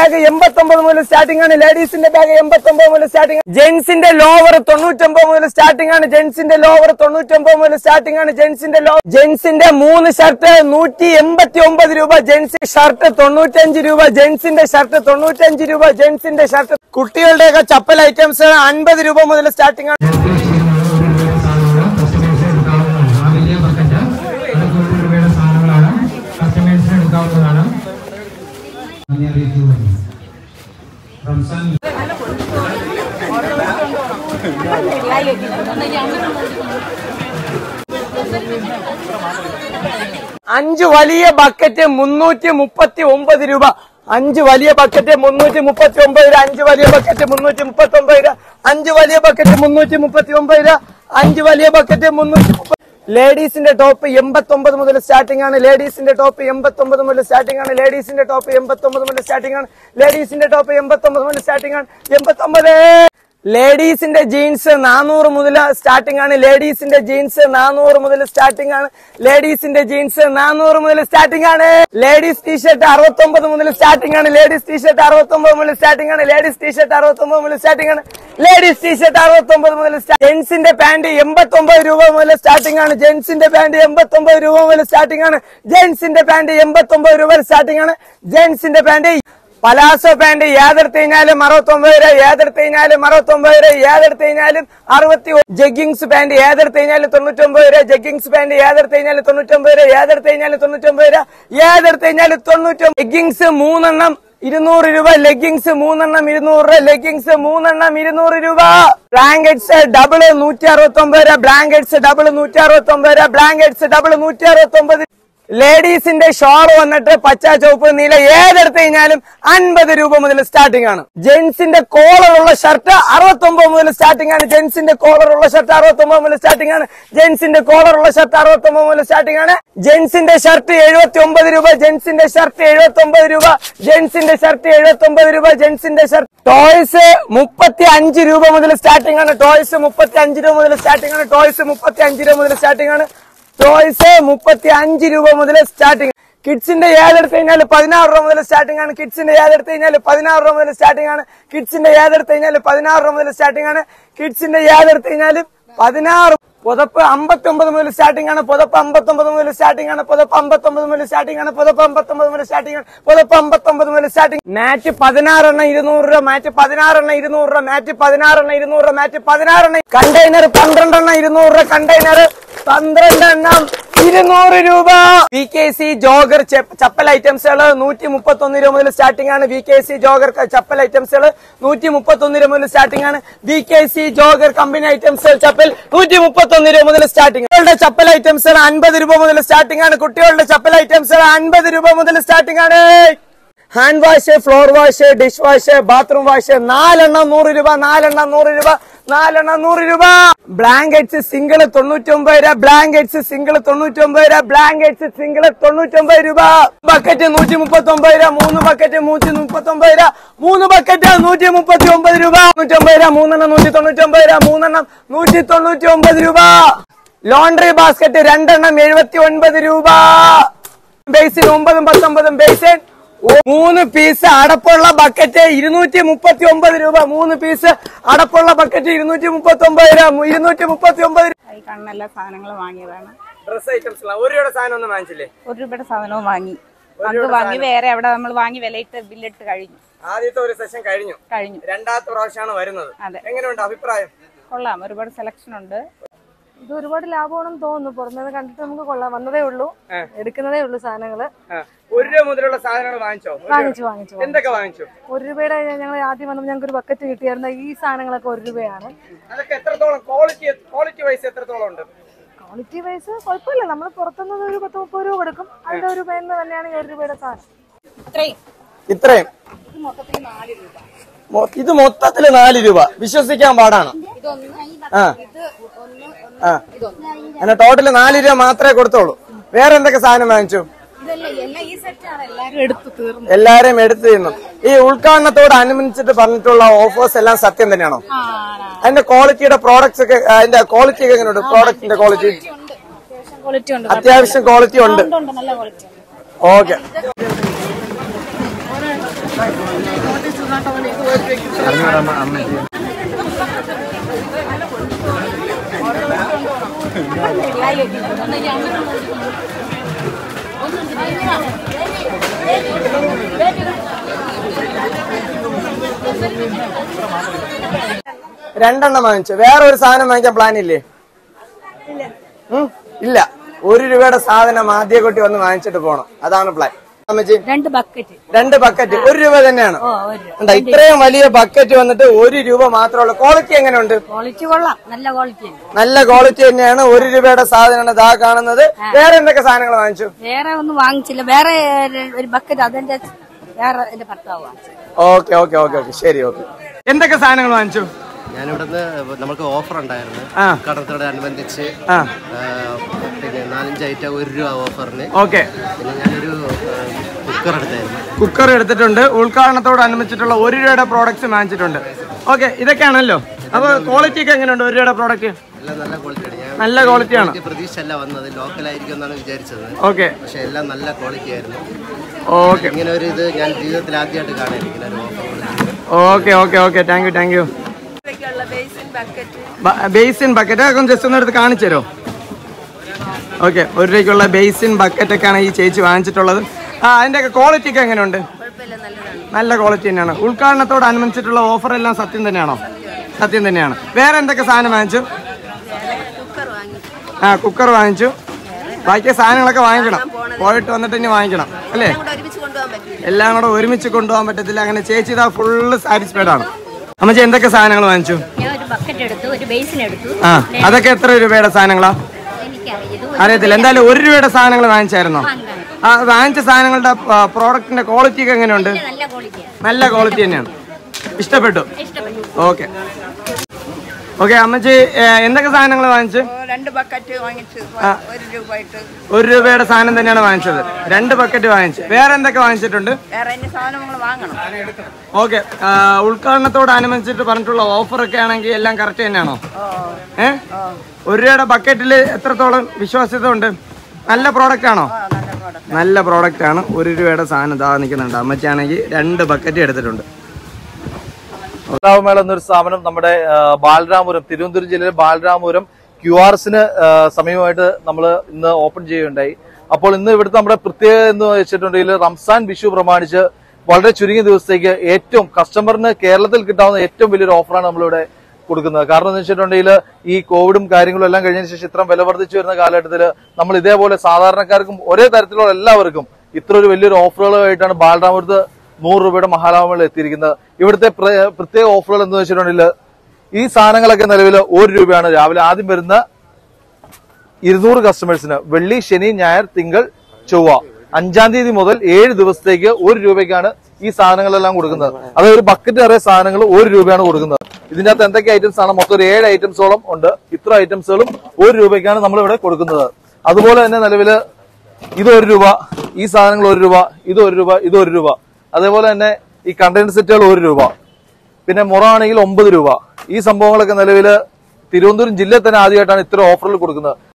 Bag എൺപത്തി ഒമ്പത് മുതൽ സ്റ്റാർട്ടിംഗ് ആണ് ലേഡീസിന്റെ ബാഗ് എൺപത്തി ഒമ്പത് മുതൽ സ്റ്റാർട്ടിംഗ് ജെന്റ്സിന്റെ ലോവർ തൊണ്ണൂറ്റൊമ്പത് മുതൽ സ്റ്റാർട്ടിംഗ് ആണ് ജെന്റ്സിന്റെ ലോവർ തൊണ്ണൂറ്റൊമ്പത് മുതൽ സ്റ്റാർട്ടിംഗ് ആണ് ജെന്റ്സിന്റെ ലോ ജെന്റ്സിന്റെ മൂന്ന് ഷർട്ട് നൂറ്റി എൺപത്തി ഒമ്പത് രൂപ ജെന്റ്സ് ഷർട്ട് തൊണ്ണൂറ്റഞ്ച് രൂപ ജെന്റ്സിന്റെ ഷർട്ട് തൊണ്ണൂറ്റഞ്ച് രൂപ ജെന്റ്സിന്റെ ഷർട്ട് കുട്ടികളുടെയൊക്കെ ചപ്പൽ ഐറ്റംസ് അൻപത് രൂപ മുതൽ സ്റ്റാർട്ടിംഗ് ആണ് ആ വലിയ ബക്കറ്റ് അതൊക്കെ ഒരു രൂപയുടെ സാധനങ്ങളാണ് കസ്റ്റമേഴ്സിന് എടുക്കാവുന്നതാണ് നന്ദി അറിയിച്ചുകൊണ്ട് റംസാൻ അഞ്ച് വലിയ ബക്കറ്റ് മുന്നൂറ്റി മുപ്പത്തി ഒമ്പത് രൂപ അഞ്ച് വലിയ ബക്കറ്റ് മുന്നൂറ്റി മുപ്പത്തി ഒമ്പത് രൂപ അഞ്ച് വലിയ ബക്കറ്റ് മുന്നൂറ്റി മുപ്പത്തി ഒമ്പത് രൂപ അഞ്ച് വലിയ ബക്കറ്റ് മുന്നൂറ്റി മുപ്പത്തി ഒമ്പത് രൂപ അഞ്ച് വലിയ ബക്കറ്റ് മുന്നൂറ്റി മുപ്പത്തി ലേഡീസിന്റെ ടോപ്പ് എൺപത്തി ഒമ്പത് മുതൽ സ്റ്റാർട്ടിംഗ് ആണ് ലേഡീസിന്റെ ടോപ്പ് എൺപത്തി ഒമ്പത് മുതൽ സ്റ്റാർട്ടിംഗ് ആണ് ലേഡീസിന്റെ ടോപ്പ് എൺപത്തി ഒമ്പത് മുതൽ സ്റ്റാർട്ടിംഗ് ആണ് ലേഡീസിന്റെ ടോപ്പ് എൺപത്തി ഒമ്പത് മുതൽ സ്റ്റാർട്ടിംഗ് ആണ് എൺപത്തി ഒമ്പത് ലേഡീസിന്റെ ജീൻസ് നാനൂറ് മുതൽ സ്റ്റാർട്ടിംഗ് ആണ് ലേഡീസിന്റെ ജീൻസ് നാനൂറ് മുതൽ സ്റ്റാർട്ടിംഗ് ആണ് ലേഡീസിന്റെ ജീൻസ് നാനൂറ് മുതൽ സ്റ്റാർട്ടിംഗ് ആണ് ലേഡീസ് ടീഷർട്ട് അറുപത്തി ഒമ്പത് മുതൽ സ്റ്റാർട്ടിംഗ് ആണ് ലേഡീസ് ടീഷർട്ട് അറുപത്തി ഒമ്പത് മുതൽ സ്റ്റാർട്ടിംഗ് ആണ് ലേഡീസ് ടീഷർട്ട് അറുപത്തി ഒമ്പത് മുതൽ സ്റ്റാർട്ടിംഗ് ആണ് ലേഡീസ് ടീഷർട്ട് അറുപത്തി ഒമ്പത് മുതൽ ജെൻസിന്റെ പാന്റ് എൺപത്തി ഒമ്പത് രൂപ മുതൽ സ്റ്റാർട്ടിംഗ് ആണ് ജെൻസിന്റെ പാന്റ് എൺപത്തി ഒമ്പത് രൂപ മുതൽ സ്റ്റാർട്ടിംഗ് ആണ് ജെൻസിന്റെ പാന്റ് എൺപത്തി ഒമ്പത് രൂപ സ്റ്റാർട്ടിംഗ് ആണ് ജെൻസിന്റെ പാന്റ് പലാസോ പാന്റ് ഏതെടുത്ത് കഴിഞ്ഞാലും അറുപത്തൊമ്പത് രൂപ ഏതെടുത്ത് കഴിഞ്ഞാലും അറുപത്തൊമ്പത് രൂപ ഏതെടുത്ത് കഴിഞ്ഞാലും അറുപത്തി ജഗ്ഗിങ്സ് പാന്റ് ഏതെടുത്ത് കഴിഞ്ഞാലും തൊണ്ണൂറ്റൊമ്പത് രൂപ ജഗ്ഗിങ്സ് പാന്റ് ഏതെടുത്ത് കഴിഞ്ഞാലും തൊണ്ണൂറ്റൊമ്പത് രൂപ ഏതെടുത്ത് കഴിഞ്ഞാലും തൊണ്ണൂറ്റൊമ്പത് രൂപ ഏതെടുത്ത് കഴിഞ്ഞാലും തൊണ്ണൂറ്റൊമ്പത് ജഗ്ഗിങ്സ് മൂന്നെണ്ണം ഇരുന്നൂറ് രൂപ ലെഗിങ്സ് മൂന്നെണ്ണം ഇരുന്നൂറ് രൂപ ലെഗിങ്സ് മൂന്നെണ്ണം ഇരുന്നൂറ് രൂപ ബ്ലാങ്കറ്റ്സ് ഡബിള് നൂറ്റി അറുപത്തി ഒമ്പത് രൂപ ബ്ലാങ്കറ്റ്സ് ഡബിള് നൂറ്റി അറുപത്തി ഒമ്പത് രൂപ ബ്ലാങ്കറ്റ്സ് ഡബിള് നൂറ്റി അറുപത്തി ഒമ്പത് ലേഡീസിന്റെ ഷോൾ വന്നിട്ട് പച്ച ചുവപ്പ് നീല ഏതെടുത്ത് കഴിഞ്ഞാലും അൻപത് രൂപ മുതൽ സ്റ്റാർട്ടിംഗ് ആണ് ജെൻസിന്റെ കോളർ ഉള്ള ഷർട്ട് അറുപത്തി ഒമ്പത് മുതൽ സ്റ്റാർട്ടിംഗ് ആണ് ജെൻസിന്റെ കോളർ ഉള്ള ഷർട്ട് അറുപത്തി ഒമ്പത് മുതൽ സ്റ്റാർട്ടിംഗ് ആണ് ജെൻസിന്റെ കോളർ ഉള്ള ഷർട്ട് അറുപത്തി ഒമ്പത് മുതൽ സ്റ്റാർട്ടിംഗ് ആണ് ജെൻസിന്റെ ഷർട്ട് എഴുപത്തി ഒമ്പത് രൂപ ജെൻസിന്റെ ഷർട്ട് എഴുപത്തി ഒമ്പത് രൂപ ജെൻസിന്റെ ഷർട്ട് എഴുപത്തി ഒമ്പത് രൂപ ജെൻസിന്റെ ഷർട്ട് ടോയ്സ് മുപ്പത്തി അഞ്ച് രൂപ മുതൽ സ്റ്റാർട്ടിംഗ് ആണ് ടോയ്സ് മുപ്പത്തി അഞ്ച് രൂപ മുതൽ സ്റ്റാർട്ടിംഗ് ആണ് ടോയ്സ് മുപ്പത്തി അഞ്ച് രൂപ മുതൽ സ്റ്റാർട്ടിംഗ് ആണ് ടോയ്സ് മുപ്പത്തി അഞ്ച് രൂപ മുതൽ സ്റ്റാർട്ടിംഗ് കിഡ്സിന്റെ ഏതെടുത്ത് കഴിഞ്ഞാൽ പതിനാറ് രൂപ മുതൽ സ്റ്റാർട്ടിംഗ് ആണ് കിഡ്സിന്റെ ഏതെടുത്ത് കഴിഞ്ഞാൽ പതിനാറ് രൂപ മുതൽ സ്റ്റാർട്ടിംഗ് ആണ് കിഡ്സിന്റെ ഏതെടുത്ത് കഴിഞ്ഞാൽ പതിനാറ് രൂപ മുതൽ സ്റ്റാർട്ടിംഗ് ആണ് കിഡ്സിന്റെ ഏതെടുത്ത് കഴിഞ്ഞാൽ പതിനാറ് പുതപ്പ് അമ്പത്തി ഒമ്പത് മുതൽ സ്റ്റാർട്ടിംഗ് ആണ് പുതപ്പ് അമ്പത്തി ഒമ്പത് മുതൽ സ്റ്റാർട്ടിംഗ് ആണ് പുതപ്പ് അമ്പത്തി ഒമ്പത് മുതൽ സ്റ്റാർട്ടിംഗ് ആണ് പുതപ്പ് അമ്പത്തി ഒമ്പത് മുതൽ സ്റ്റാർട്ടിംഗ് ആണ് പുതപ്പ് അമ്പത്തി ഒമ്പത് മുതൽ സ്റ്റാർട്ടിംഗ് മാറ്റ് പതിനാറെണ്ണം ഇരുന്നൂറ് രൂപ മാറ്റ് പതിനാറെണ്ണം ഇരുന്നൂറ് രൂപ മാറ്റ് പതിനാറെണ്ണം ഇരുന്നൂറ് രൂപ മാറ്റ് പതിനാറെണ്ണം കണ്ടെയ്നർ പന്ത്രണ്ടെണ്ണം ഇരുന്നൂറ് രൂപ കണ്ടെയ്നർ പന്ത്രണ്ടെണ്ണം ഇരുന്നൂറ് രൂപ V K C jogger chappal ഐറ്റംസുകൾ നൂറ്റി മുപ്പത്തി ഒന്ന് രൂപ മുതൽ സ്റ്റാർട്ടിംഗ് ആണ് V K C jogger chappal ഐറ്റംസുകൾ നൂറ്റി മുപ്പത്തി ഒന്ന് രൂപ മുതൽ സ്റ്റാർട്ടിംഗ് ആണ് V K C jogger company ഐറ്റംസുകൾ ചപ്പൽ നൂറ്റി മുപ്പത്തി ഒന്ന് രൂപ മുതൽ സ്റ്റാർട്ടിംഗ് കുട്ടികളുടെ ചപ്പൽ ഐറ്റംസുകൾ അൻപത് രൂപ മുതൽ സ്റ്റാർട്ടിംഗ് ആണ് കുട്ടികളുടെ ചപ്പൽ ഐറ്റംസുകൾ അൻപത് രൂപ മുതൽ സ്റ്റാർട്ടിംഗ് ആണ് hand wash floor wash dish wash bathroom wash നാലെണ്ണം നൂറ് രൂപ നാലെണ്ണം നൂറ് രൂപ നാലെണ്ണം നൂറ് രൂപ ബ്ലാങ്കറ്റ്സ് സിംഗിൾ തൊണ്ണൂറ്റി ഒമ്പത് രൂപ ബ്ലാങ്കറ്റ്സ് സിംഗിൾ തൊണ്ണൂറ്റി ഒമ്പത് രൂപ ബ്ലാങ്കറ്റ്സ് സിംഗിൾ തൊണ്ണൂറ്റി ഒമ്പത് രൂപ ബക്കറ്റ് നൂറ്റി മുപ്പത്തി ഒമ്പത് രൂപ മൂന്ന് ബക്കറ്റ് നൂറ്റി മുപ്പത്തി ഒമ്പത് രൂപ മൂന്ന് ബക്കറ്റ് നൂറ്റി മുപ്പത്തി ഒമ്പത് രൂപ നൂറ്റി ഒമ്പത് രൂപ മൂന്നെണ്ണം നൂറ്റി തൊണ്ണൂറ്റി ഒമ്പത് രൂപ മൂന്നെണ്ണം നൂറ്റി തൊണ്ണൂറ്റി ഒമ്പത് രൂപ ലോണ്ടറി ബാസ്ക്കറ്റ് രണ്ടെണ്ണം എഴുപത്തി ഒൻപത് രൂപ ബേസിൻ ഒമ്പതും പത്തൊമ്പതും ബേസിൻ ഓ- മൂന്ന് പീസ് അടപ്പുള്ള ബക്കറ്റ് ഇരുന്നൂറ്റി മുപ്പത്തി ഒമ്പത് രൂപ മൂന്ന് പീസ് അടപ്പുള്ള ബക്കറ്റ് ഇരുന്നൂറ്റി മുപ്പത്തി ഒമ്പത് രൂപ ഇരുന്നൂറ്റി മുപ്പത്തി ഒമ്പത് ഈ കാണുന്ന എല്ലാ സാധനങ്ങളും വാങ്ങിയതാണ് ഡ്രസ് ഐറ്റംസ് ഒരു രൂപയുടെ സാധനം ഒന്നും വാങ്ങിച്ചില്ലേ ഒരു രൂപയുടെ സാധനവും വാങ്ങി അത് വാങ്ങി വേറെ അവിടെ നമ്മൾ വാങ്ങി വിലയിട്ട് ബില്ലിട്ട് കഴിഞ്ഞു ആദ്യത്തെ ഒരു സെഷൻ കഴിഞ്ഞു കഴിഞ്ഞു രണ്ടാമത്തെ പ്രാവശ്യമാണ് വരുന്നത് അതെ. എങ്ങനെയുണ്ട് അഭിപ്രായം കൊള്ളാം ഒരുപാട് സെലക്ഷൻ ഉണ്ട് ഇത് ഒരുപാട് ലാഭമാണെന്ന് തോന്നുന്നു പുറമേ കണ്ടിട്ട് നമുക്ക് കൊള്ളാം വന്നതേ ഉള്ളൂ എടുക്കുന്നതേ ഉള്ളൂ സാധനങ്ങള് ആ, ഒരു രൂപ മുതലുള്ള സാധനങ്ങൾ വാങ്ങിച്ചോ ഒരു രൂപ- വാങ്ങിച്ചു വാങ്ങിച്ചു എന്തൊക്കെ വാങ്ങിച്ചു ഒരു രൂപയുടെ ഞങ്ങൾ ആദ്യം വന്നപ്പോൾ ഞങ്ങൾക്ക് ഒരു ബക്കറ്റ് കിട്ടിയായിരുന്നു ഈ സാധനങ്ങളൊക്കെ ഒരു രൂപയാണ് അതൊക്കെ എത്രത്തോളം ക്വാളിറ്റി ക്വാളിറ്റി വൈസ് എത്രത്തോളം ഉണ്ട് ക്വാളിറ്റി വൈസ് കുഴപ്പമില്ല നമ്മൾ പുറത്തുനിന്ന് ഒരു പത്ത് മുപ്പത് രൂപ കൊടുക്കും അതിന്റെ ഒരു പേരിന് തന്നെയാണ് ഈ ഒരു രൂപയുടെ സാധനം ഇത്രയും ഇത്രയും മൊത്തത്തിൽ നാല് രൂപ മൊ- ഇത് മൊത്തത്തില് നാല് രൂപ വിശ്വസിക്കാൻ പാടാണ് ഇതൊന്ന് ആ ഇത് ഒന്ന് ഒന്ന് ആ അങ്ങനെ ടോട്ടല് നാല് രൂപ മാത്രമേ കൊടുത്തോളൂ വേറെ എന്തൊക്കെ സാധനം വാങ്ങിച്ചു ഇതല്ല എല്ലാം ഈ സെറ്റാണ് എല്ലാരും എടുത്തു തീർന്നു എല്ലാരെയും എടുത്തു തിന്നു ഈ ഉദ്ഘാടനത്തോട് അനുബന്ധിച്ചിട്ട് പറഞ്ഞിട്ടുള്ള ഓഫേഴ്സ് എല്ലാം സത്യം തന്നെയാണോ ആ അതിന്റെ ക്വാളിറ്റിയുടെ പ്രോഡക്ട്സ് ഒക്കെ അതിന്റെ ക്വാളിറ്റി ഒക്കെ എങ്ങനെയുണ്ട് പ്രോഡക്റ്റിന്റെ ക്വാളിറ്റി ഉണ്ട് അത്യാവശ്യം ക്വാളിറ്റി ഉണ്ട് അത്യാവശ്യം ക്വാളിറ്റി ഉണ്ട് ഉണ്ട്, ഉണ്ട് നല്ല ക്വാളിറ്റി ഉണ്ട് ഓക്കെ രണ്ടെണ്ണം വാങ്ങിച്ചു വേറെ ഒരു സാധനം വാങ്ങിക്കാൻ പ്ലാൻ ഇല്ലേ ഉം? ഇല്ല ഒരു രൂപയുടെ സാധനം ആദ്യ കുട്ടി വന്ന് വാങ്ങിച്ചിട്ട് പോണം അതാണ് പ്ലാൻ അമ്മച്ചി രണ്ട് ബക്കറ്റ് രണ്ട് ബക്കറ്റ് ഒരു രൂപ തന്നെയാണ് ഓ ഒരു എന്താ ഇത്രയും വലിയ ബക്കറ്റ് വന്നിട്ട് ഒരു രൂപ മാത്രമുള്ള ക്വാളിറ്റി എങ്ങനെയുണ്ട് ക്വാളിറ്റി കൊള്ളാം നല്ല ക്വാളിറ്റി ഉണ്ട് നല്ല ക്വാളിറ്റി തന്നെയാണ് ഒരു രൂപയുടെ സാധനമാണ് ഇതാ കാണുന്നത് വേറെ എന്തൊക്കെ സാധനങ്ങൾ വാങ്ങിച്ചു വേറെ ഒന്നും വാങ്ങിച്ചില്ല വേറെ ഒരു ബക്കറ്റ് അതെന്റെ വേറെ എന്റെ ഭർത്താവ് വാങ്ങിച്ചു ഓക്കെ ഓക്കെ ഓക്കെ ഓക്കെ ശരി ഓക്കെ എന്തൊക്കെ സാധനങ്ങൾ വാങ്ങിച്ചു ഞാനിവിടുന്ന് നമുക്ക് ഓഫർ ഉണ്ടായിരുന്നു ആ. കടത്തോട് അനുബന്ധിച്ച് ആ ആ, പിന്നെ നാലഞ്ച് ഐറ്റം ഒരു രൂപ ഓഫറിന് ഓക്കെ പിന്നെ ഞാനൊരു കുക്കർ എടുത്തായിരുന്നു കുക്കർ എടുത്തിട്ടുണ്ട് ഉദ്ഘാടനത്തോടനുബന്ധിച്ചിട്ടുള്ള ഒരു രൂപയുടെ പ്രോഡക്ട്സ് വാങ്ങിച്ചിട്ടുണ്ട് ഓക്കെ ഇതൊക്കെയാണല്ലോ അപ്പൊ ക്വാളിറ്റി ഒക്കെ എങ്ങനെയുണ്ട് ഒരു രൂപയുടെ പ്രോഡക്റ്റ് എല്ലാം നല്ല ക്വാളിറ്റിയാണ് ഞാൻ നല്ല ക്വാളിറ്റിയാണ് വലിയ പ്രതീക്ഷ അല്ല വന്നത് ലോക്കലായിരിക്കും എന്നാണ് വിചാരിച്ചത് ഓക്കെ പക്ഷെ എല്ലാം നല്ല ക്വാളിറ്റി ആയിരുന്നു ഓക്കെ ഇങ്ങനെ ഒരു ഇത് ഞാൻ ജീവിതത്തിൽ ആദ്യമായിട്ട് കാണുന്നത് ഇങ്ങനെ ഒരു offer okay okay okay thank you thank you basin bucket അതൊക്കെ ജസ്റ്റ് ഒന്ന് എടുത്ത് കാണിച്ചു തരുമോ ഓക്കെ ഒരു രൂപയ്ക്കുള്ള ബേസിൻ ബക്കറ്റ് ഒക്കെയാണ് ഈ ചേച്ചി വാങ്ങിച്ചിട്ടുള്ളത് ആ അതിന്റെ ഒക്കെ ക്വാളിറ്റി ഒക്കെ എങ്ങനെയുണ്ട് നല്ല ക്വാളിറ്റി തന്നെയാണ് ഉദ്ഘാടനത്തോടനുബന്ധിച്ചിട്ടുള്ള ഓഫർ എല്ലാം സത്യം തന്നെയാണോ സത്യം തന്നെയാണ് വേറെ എന്തൊക്കെ സാധനം വാങ്ങിച്ചു ആ കുക്കർ വാങ്ങിച്ചു ബാക്കി സാധനങ്ങളൊക്കെ വാങ്ങിക്കണം പോയിട്ട് വന്നിട്ട് ഇനി വാങ്ങിക്കണം അല്ലേ എല്ലാം കൂടെ ഒരുമിച്ച് കൊണ്ടുപോകാൻ പറ്റത്തില്ല അങ്ങനെ ചേച്ചി ഇതാ ഫുള്ള് സാറ്റിസ്ഫൈഡ് ആണ് അമ്മച്ചി എന്തൊക്കെ സാധനങ്ങൾ വാങ്ങിച്ചു ഞാൻ ഒരു ബക്കറ്റ് എടുത്തു ഒരു ബേസിൻ എടുത്തു ആ അതൊക്കെ എത്ര രൂപയുടെ സാധനങ്ങളാ എനിക്കറിയാം അറിയത്തില്ല എന്തായാലും ഒരു രൂപയുടെ സാധനങ്ങൾ വാങ്ങിച്ചായിരുന്നോ ആ വാങ്ങിച്ച സാധനങ്ങളുടെ പ്രോഡക്റ്റിന്റെ ക്വാളിറ്റി ഒക്കെ എങ്ങനെയുണ്ട് നല്ല ക്വാളിറ്റിയാണ് നല്ല ക്വാളിറ്റി തന്നെയാണ് ഇഷ്ടപ്പെട്ടു ഇഷ്ടപ്പെട്ടു ഓക്കെ ഓക്കെ അമ്മച്ചി ഏ, എന്തൊക്കെ സാധനങ്ങൾ വാങ്ങിച്ചു രണ്ട് ബക്കറ്റ് വാങ്ങിച്ച് ആ. ഒരു രൂപയിട്ട് ഒരു രൂപയുടെ സാധനം തന്നെയാണ് വാങ്ങിച്ചത് രണ്ട് ബക്കറ്റ് വാങ്ങിച്ചു വേറെ എന്തൊക്കെ വാങ്ങിച്ചിട്ടുണ്ട് വേറെ ഇനി സാധനം നമ്മൾ വാങ്ങണം ഓക്കെ ഉദ്ഘാടനത്തോടനുബന്ധിച്ചിട്ട് പറഞ്ഞിട്ടുള്ള ഓഫർ ഒക്കെ ആണെങ്കിൽ എല്ലാം കറക്റ്റ് തന്നെയാണോ ഏ ഒരു രൂപയുടെ ബക്കറ്റിൽ എത്രത്തോളം വിശ്വാസ്യത ഉണ്ട് നല്ല പ്രോഡക്റ്റ് ആണോ നല്ല പ്രോഡക്റ്റ് ആണ് ഒരു രൂപയുടെ സാധനം ഇതാ നിൽക്കുന്നുണ്ട് അമ്മച്ചാണെങ്കിൽ രണ്ട് ബക്കറ്റ് എടുത്തിട്ടുണ്ട് ഉത്സവമേള എന്നൊരു സ്ഥാപനം നമ്മുടെ ആ, ബാലരാമപുരം തിരുവനന്തപുരം ജില്ലയിലെ ബാലരാമപുരം ക്യു ആർ എസിന് സമീപമായിട്ട് നമ്മൾ ഇന്ന് ഓപ്പൺ ചെയ്യുകയുണ്ടായി അപ്പോൾ ഇന്ന് ഇവിടുത്തെ നമ്മുടെ പ്രത്യേകത എന്ന് വെച്ചിട്ടുണ്ടെങ്കിൽ റംസാൻ വിഷു പ്രമാണിച്ച് വളരെ ചുരുങ്ങിയ ദിവസത്തേക്ക് ഏറ്റവും കസ്റ്റമറിന് കേരളത്തിൽ കിട്ടാവുന്ന ഏറ്റവും വലിയൊരു ഓഫറാണ് നമ്മളിവിടെ കൊടുക്കുന്നത് കാരണം എന്ന് വെച്ചിട്ടുണ്ടെങ്കിൽ ഈ കോവിഡും കാര്യങ്ങളും എല്ലാം കഴിഞ്ഞതിന് ശേഷം ഇത്രയും വില വർദ്ധിച്ചു വരുന്ന കാലഘട്ടത്തിൽ നമ്മൾ ഇതേപോലെ സാധാരണക്കാർക്കും ഒരേ തരത്തിലുള്ള എല്ലാവർക്കും ഇത്ര ഒരു വലിയൊരു ഓഫറുകളുമായിട്ടാണ് ബാലരാമപുരത്ത് നൂറ് രൂപയുടെ മഹാലാഭങ്ങൾ എത്തിയിരിക്കുന്നത് ഇവിടുത്തെ പ്ര- പ്രത്യേക ഓഫറുകൾ എന്ന് വെച്ചിട്ടുണ്ടെങ്കിൽ ഈ സാധനങ്ങളൊക്കെ നിലവിൽ ഒരു രൂപയാണ് രാവിലെ ആദ്യം വരുന്ന ഇരുന്നൂറ് കസ്റ്റമേഴ്സിന് വെള്ളി ശനി ഞായർ തിങ്കൾ ചൊവ്വ അഞ്ചാം തീയതി മുതൽ ഏഴ് ദിവസത്തേക്ക് ഒരു രൂപയ്ക്കാണ് ഈ സാധനങ്ങളെല്ലാം കൊടുക്കുന്നത് അത് ഒരു ബക്കറ്റ് നിറയെ സാധനങ്ങൾ ഒരു രൂപയാണ് കൊടുക്കുന്നത് ഇതിന്റെ അകത്ത് എന്തൊക്കെ ഐറ്റംസ് ആണ് മൊത്തം ഒരു ഏഴ് ഐറ്റംസോളം ഉണ്ട് ഇത്ര ഐറ്റംസുകളും ഒരു രൂപയ്ക്കാണ് നമ്മൾ ഇവിടെ കൊടുക്കുന്നത് അതുപോലെ തന്നെ നിലവില് ഇത് ഒരു രൂപ ഈ സാധനങ്ങൾ ഒരു രൂപ ഇത് ഒരു രൂപ ഇത് ഒരു രൂപ അതേപോലെ തന്നെ ഈ കണ്ടെയ്നർ സെറ്റുകൾ ഒരു രൂപ പിന്നെ മുറ ആണെങ്കിൽ ഒമ്പത് രൂപ ഈ സംഭവങ്ങളൊക്കെ നിലവിൽ തിരുവനന്തപുരം ജില്ലയിൽ തന്നെ ആദ്യമായിട്ടാണ് ഇത്ര ഓഫറിൽ കൊടുക്കുന്നത്